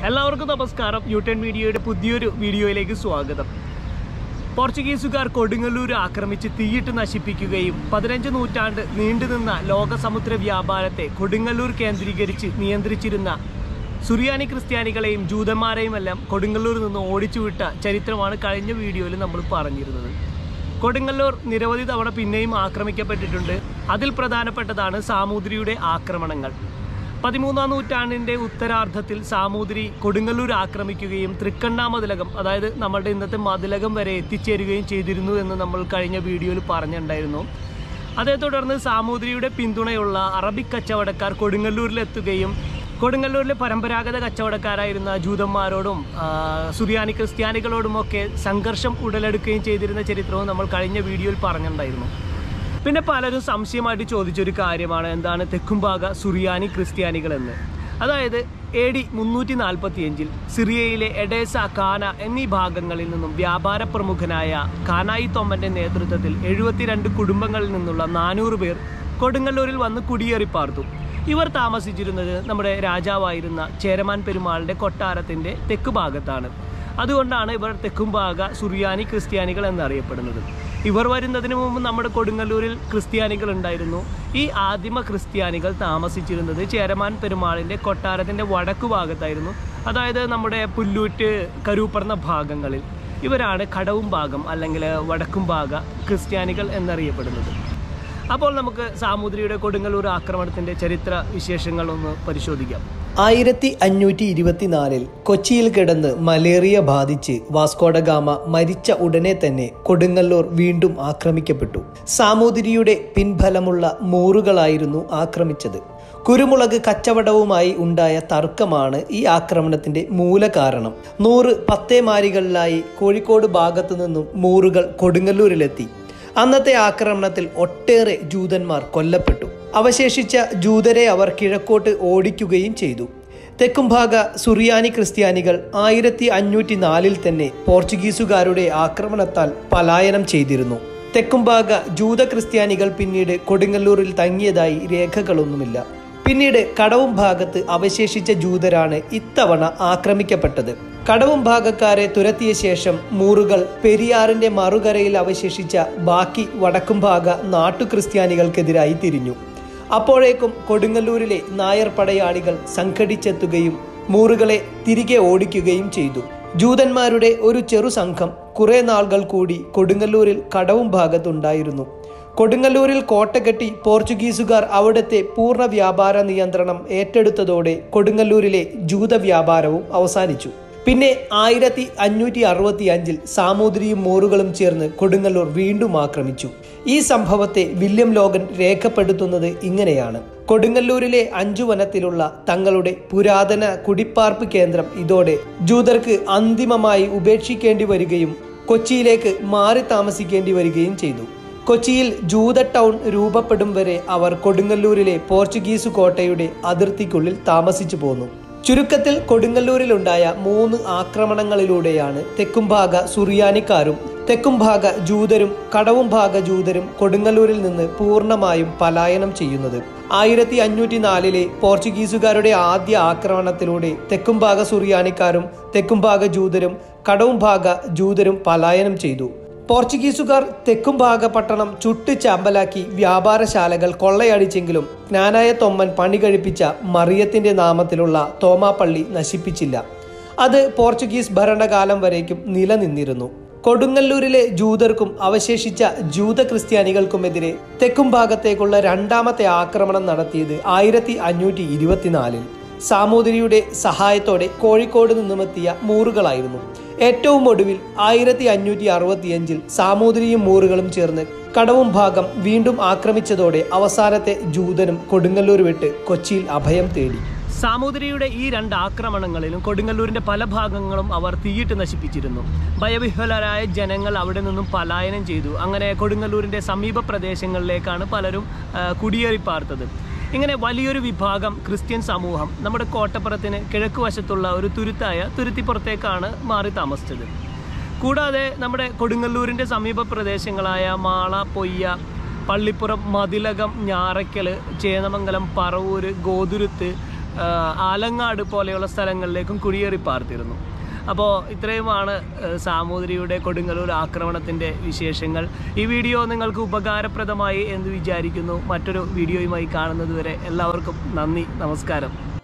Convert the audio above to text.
എല്ലാവർക്കും നമസ്കാരം യൂട്ടേൺ മീഡിയയുടെ പുതിയൊരു വീഡിയോയിലേക്ക് സ്വാഗതം പോർച്ചുഗീസുകാർ കൊടുങ്ങല്ലൂർ ആക്രമിച്ച് തീയിട്ട് നശിപ്പിക്കുകയും പതിനഞ്ച് നൂറ്റാണ്ട് നീണ്ടുനിന്ന ലോകസമുദ്ര വ്യാപാരത്തെ കൊടുങ്ങല്ലൂർ കേന്ദ്രീകരിച്ച് നിയന്ത്രിച്ചിരുന്ന സുറിയാനി ക്രിസ്ത്യാനികളെയും ജൂതന്മാരെയും എല്ലാം കൊടുങ്ങല്ലൂരിൽ നിന്ന് ഓടിച്ചുവിട്ട ചരിത്രമാണ് കഴിഞ്ഞ വീഡിയോയിൽ നമ്മൾ പറഞ്ഞിരുന്നത് കൊടുങ്ങല്ലൂർ നിരവധി തവണ പിന്നെയും ആക്രമിക്കപ്പെട്ടിട്ടുണ്ട് അതിൽ പ്രധാനപ്പെട്ടതാണ് സാമൂതിരിയുടെ ആക്രമണങ്ങൾ പതിമൂന്നാം നൂറ്റാണ്ടിൻ്റെ ഉത്തരാർദ്ധത്തിൽ സാമൂതിരി കൊടുങ്ങല്ലൂർ ആക്രമിക്കുകയും തൃക്കണ്ണാമതിലകം അതായത് നമ്മളുടെ ഇന്നത്തെ മതിലകം വരെ എത്തിച്ചേരുകയും ചെയ്തിരുന്നു എന്ന് നമ്മൾ കഴിഞ്ഞ വീഡിയോയിൽ പറഞ്ഞിട്ടുണ്ടായിരുന്നു അതേ തുടർന്ന് സാമൂതിരിയുടെ പിന്തുണയുള്ള അറബിക് കച്ചവടക്കാർ കൊടുങ്ങല്ലൂരിലെത്തുകയും കൊടുങ്ങല്ലൂരിലെ പരമ്പരാഗത കച്ചവടക്കാരായിരുന്ന ജൂതന്മാരോടും ആ, സുറിയാനി ക്രിസ്ത്യാനികളോടുമൊക്കെ സംഘർഷം ഉടലെടുക്കുകയും ചെയ്തിരുന്ന ചരിത്രവും നമ്മൾ കഴിഞ്ഞ വീഡിയോയിൽ പറഞ്ഞിട്ടുണ്ടായിരുന്നു പിന്നെ പലരും സംശയമായിട്ട് ചോദിച്ചൊരു കാര്യമാണ് എന്താണ് തെക്കുംഭാഗ സുറിയാനി ക്രിസ്ത്യാനികൾ എന്ന് അതായത് എ ഡി മുന്നൂറ്റി നാൽപ്പത്തിയഞ്ചിൽ സിറിയയിലെ എഡേസ കാന എന്നീ ഭാഗങ്ങളിൽ നിന്നും വ്യാപാര പ്രമുഖനായ കാനായി തോമന്റെ നേതൃത്വത്തിൽ എഴുപത്തിരണ്ട് കുടുംബങ്ങളിൽ നിന്നുള്ള നാനൂറ് പേർ കൊടുങ്ങല്ലൂരിൽ വന്ന് കുടിയേറി പാർത്തു ഇവർ താമസിച്ചിരുന്നത് നമ്മുടെ രാജാവായിരുന്ന ചേരമാൻ പെരുമാളിന്റെ കൊട്ടാരത്തിന്റെ തെക്ക് ഭാഗത്താണ് അതുകൊണ്ടാണ് ഇവർ തെക്കുംഭാഗ സുറിയാനി ക്രിസ്ത്യാനികൾ എന്നറിയപ്പെടുന്നത് ഇവർ വരുന്നതിന് മുമ്പ് നമ്മുടെ കൊടുങ്ങല്ലൂരിൽ ക്രിസ്ത്യാനികൾ ഉണ്ടായിരുന്നു ഈ ആദിമ ക്രിസ്ത്യാനികൾ താമസിച്ചിരുന്നത് ചേരമാൻ പെരുമാളിൻ്റെ കൊട്ടാരത്തിൻ്റെ വടക്കു ഭാഗത്തായിരുന്നു അതായത് നമ്മുടെ പുല്ലൂറ്റ് കരൂപ്പറന്ന ഭാഗങ്ങളിൽ ഇവരാണ് കടവും ഭാഗം അല്ലെങ്കിൽ വടക്കും ഭാഗ ക്രിസ്ത്യാനികൾ എന്നറിയപ്പെടുന്നത് അപ്പോൾ നമുക്ക് സാമൂതിരിയുടെ കൊടുങ്ങല്ലൂർ ആക്രമണത്തിൻ്റെ ചരിത്ര വിശേഷങ്ങൾ ഒന്ന് പരിശോധിക്കാം ആയിരത്തി അഞ്ഞൂറ്റി ഇരുപത്തിനാലിൽ കൊച്ചിയിൽ കിടന്ന് മലേറിയ ബാധിച്ച് വാസ്കോഡഗാമ മരിച്ച ഉടനെ തന്നെ കൊടുങ്ങല്ലൂർ വീണ്ടും ആക്രമിക്കപ്പെട്ടു സാമൂതിരിയുടെ പിൻഫലമുള്ള മൂറുകളായിരുന്നു ആക്രമിച്ചത് കുരുമുളക് കച്ചവടവുമായി ഉണ്ടായ തർക്കമാണ് ഈ ആക്രമണത്തിന്റെ മൂലകാരണം നൂറ് പത്തേമാരികളിലായി കോഴിക്കോട് ഭാഗത്തു നിന്നും മൂറുകൾ കൊടുങ്ങല്ലൂരിലെത്തി അന്നത്തെ ആക്രമണത്തിൽ ഒട്ടേറെ ജൂതന്മാർ കൊല്ലപ്പെട്ടു അവശേഷിച്ച ജൂതരെ അവർ കിഴക്കോട്ട് ഓടിക്കുകയും ചെയ്തു തെക്കുംഭാഗ സുറിയാനി ക്രിസ്ത്യാനികൾ ആയിരത്തി അഞ്ഞൂറ്റി നാലിൽ തന്നെ പോർച്ചുഗീസുകാരുടെ ആക്രമണത്താൽ പലായനം ചെയ്തിരുന്നു തെക്കുംഭാഗ ജൂത ക്രിസ്ത്യാനികൾ പിന്നീട് കൊടുങ്ങല്ലൂരിൽ തങ്ങിയതായി രേഖകളൊന്നുമില്ല പിന്നീട് കടവും ഭാഗത്ത് അവശേഷിച്ച ജൂതരാണ് ഇത്തവണ ആക്രമിക്കപ്പെട്ടത് കടവും ഭാഗക്കാരെ തുരത്തിയ ശേഷം മൂറുകൾ പെരിയാറിന്റെ മറുകരയിൽ അവശേഷിച്ച ബാക്കി വടക്കും ഭാഗ നാട്ടുക്രിസ്ത്യാനികൾക്കെതിരായി തിരിഞ്ഞു അപ്പോഴേക്കും കൊടുങ്ങല്ലൂരിലെ നായർ പടയാളികൾ സംഘടിച്ചെത്തുകയും മൂറുകളെ തിരികെ ഓടിക്കുകയും ചെയ്തു ജൂതന്മാരുടെ ഒരു ചെറു സംഘം കുറെ നാളുകൾ കൂടി കൊടുങ്ങല്ലൂരിൽ കടവും ഭാഗത്തുണ്ടായിരുന്നു കൊടുങ്ങല്ലൂരിൽ കോട്ട കെട്ടി പോർച്ചുഗീസുകാർ അവിടുത്തെ പൂർണ്ണ വ്യാപാര നിയന്ത്രണം ഏറ്റെടുത്തതോടെ കൊടുങ്ങല്ലൂരിലെ ജൂത വ്യാപാരവും അവസാനിച്ചു പിന്നെ ആയിരത്തി അഞ്ഞൂറ്റി അറുപത്തി അഞ്ചിൽ സാമൂതിരിയും മോറുകളും ചേർന്ന് കൊടുങ്ങല്ലൂർ വീണ്ടും ആക്രമിച്ചു ഈ സംഭവത്തെ വില്യം ലോഗൻ രേഖപ്പെടുത്തുന്നത് ഇങ്ങനെയാണ് കൊടുങ്ങല്ലൂരിലെ അഞ്ചു വനത്തിലുള്ള തങ്ങളുടെ പുരാതന കുടിപ്പാർപ്പ് കേന്ദ്രം ഇതോടെ ജൂതർക്ക് അന്തിമമായി ഉപേക്ഷിക്കേണ്ടി വരികയും കൊച്ചിയിലേക്ക് മാറി താമസിക്കേണ്ടി വരികയും ചെയ്തു കൊച്ചിയിൽ ജൂത ടൗൺ രൂപപ്പെടും വരെ അവർ കൊടുങ്ങല്ലൂരിലെ പോർച്ചുഗീസ് കോട്ടയുടെ അതിർത്തിക്കുള്ളിൽ താമസിച്ചു പോന്നു ചുരുക്കത്തിൽ കൊടുങ്ങല്ലൂരിലുണ്ടായ മൂന്ന് ആക്രമണങ്ങളിലൂടെയാണ് തെക്കുംഭാഗ സുറിയാനിക്കാരും തെക്കുംഭാഗ ജൂതരും കടവും ഭാഗ ജൂതരും കൊടുങ്ങല്ലൂരിൽ നിന്ന് പൂർണ്ണമായും പലായനം ചെയ്യുന്നത് ആയിരത്തി അഞ്ഞൂറ്റി നാലിലെ പോർച്ചുഗീസുകാരുടെ ആദ്യ ആക്രമണത്തിലൂടെ തെക്കുംഭാഗ സുറിയാനിക്കാരും തെക്കുംഭാഗ ജൂതരും കടവും ഭാഗ ജൂതരും പലായനം ചെയ്തു പോർച്ചുഗീസുകാർ തെക്കും ഭാഗ പട്ടണം ചുട്ട് ചാമ്പലാക്കി വ്യാപാരശാലകൾ കൊള്ളയടിച്ചെങ്കിലും ജ്ഞാനായ തൊമ്മൻ പണി കഴിപ്പിച്ച മറിയത്തിന്റെ നാമത്തിലുള്ള തോമാപ്പള്ളി നശിപ്പിച്ചില്ല അത് പോർച്ചുഗീസ് ഭരണകാലം വരേക്കും നിലനിന്നിരുന്നു കൊടുങ്ങല്ലൂരിലെ ജൂതർക്കും അവശേഷിച്ച ജൂത ക്രിസ്ത്യാനികൾക്കുമെതിരെ തെക്കും ഭാഗത്തേക്കുള്ള രണ്ടാമത്തെ ആക്രമണം നടത്തിയത് ആയിരത്തി അഞ്ഞൂറ്റി ഇരുപത്തിനാലിൽ സാമൂതിരിയുടെ സഹായത്തോടെ കോഴിക്കോട് നിന്നുമെത്തിയ മൂറുകളായിരുന്നു ഏറ്റവും ഒടുവിൽ ആയിരത്തി അഞ്ഞൂറ്റി അറുപത്തിയഞ്ചിൽ സാമൂതിരിയും മൂറുകളും ചേർന്ന് കടവും ഭാഗം വീണ്ടും ആക്രമിച്ചതോടെ അവസാനത്തെ ജൂതനും കൊടുങ്ങല്ലൂർ വിട്ട് കൊച്ചിയിൽ അഭയം തേടി സാമൂതിരിയുടെ ഈ രണ്ട് ആക്രമണങ്ങളിലും കൊടുങ്ങല്ലൂരിന്റെ പല ഭാഗങ്ങളും അവർ തീയിട്ട് നശിപ്പിച്ചിരുന്നു ഭയവിഹ്വലരായ ജനങ്ങൾ അവിടെ നിന്നും പലായനം ചെയ്തു അങ്ങനെ കൊടുങ്ങല്ലൂരിന്റെ സമീപ പ്രദേശങ്ങളിലേക്കാണ് പലരും ആ, കുടിയേറി പാർത്തത് ഇങ്ങനെ വലിയൊരു വിഭാഗം ക്രിസ്ത്യൻ സമൂഹം നമ്മുടെ കോട്ടപ്പുറത്തിന് കിഴക്ക് വശത്തുള്ള ഒരു തുരുത്തായ തുരുത്തിപ്പുറത്തേക്കാണ് മാറി താമസിച്ചത് കൂടാതെ നമ്മുടെ കൊടുങ്ങല്ലൂരിൻ്റെ സമീപ പ്രദേശങ്ങളായ മാള പൊയ്യ പള്ളിപ്പുറം മതിലകം ഞാറയ്ക്കൽ ചേന്നമംഗലം പറവൂര് ഗോതുരുത്ത് ആ, ആലങ്ങാട് പോലെയുള്ള സ്ഥലങ്ങളിലേക്കും കുടിയേറി പാർത്തിരുന്നു അപ്പോൾ ഇത്രയുമാണ് ഏഹ്, സാമൂതിരിയുടെ കൊടുങ്ങല്ലൂർ ആക്രമണത്തിൻ്റെ വിശേഷങ്ങൾ ഈ വീഡിയോ നിങ്ങൾക്ക് ഉപകാരപ്രദമായി എന്ന് വിചാരിക്കുന്നു മറ്റൊരു വീഡിയോയുമായി കാണുന്നതുവരെ എല്ലാവർക്കും നന്ദി നമസ്കാരം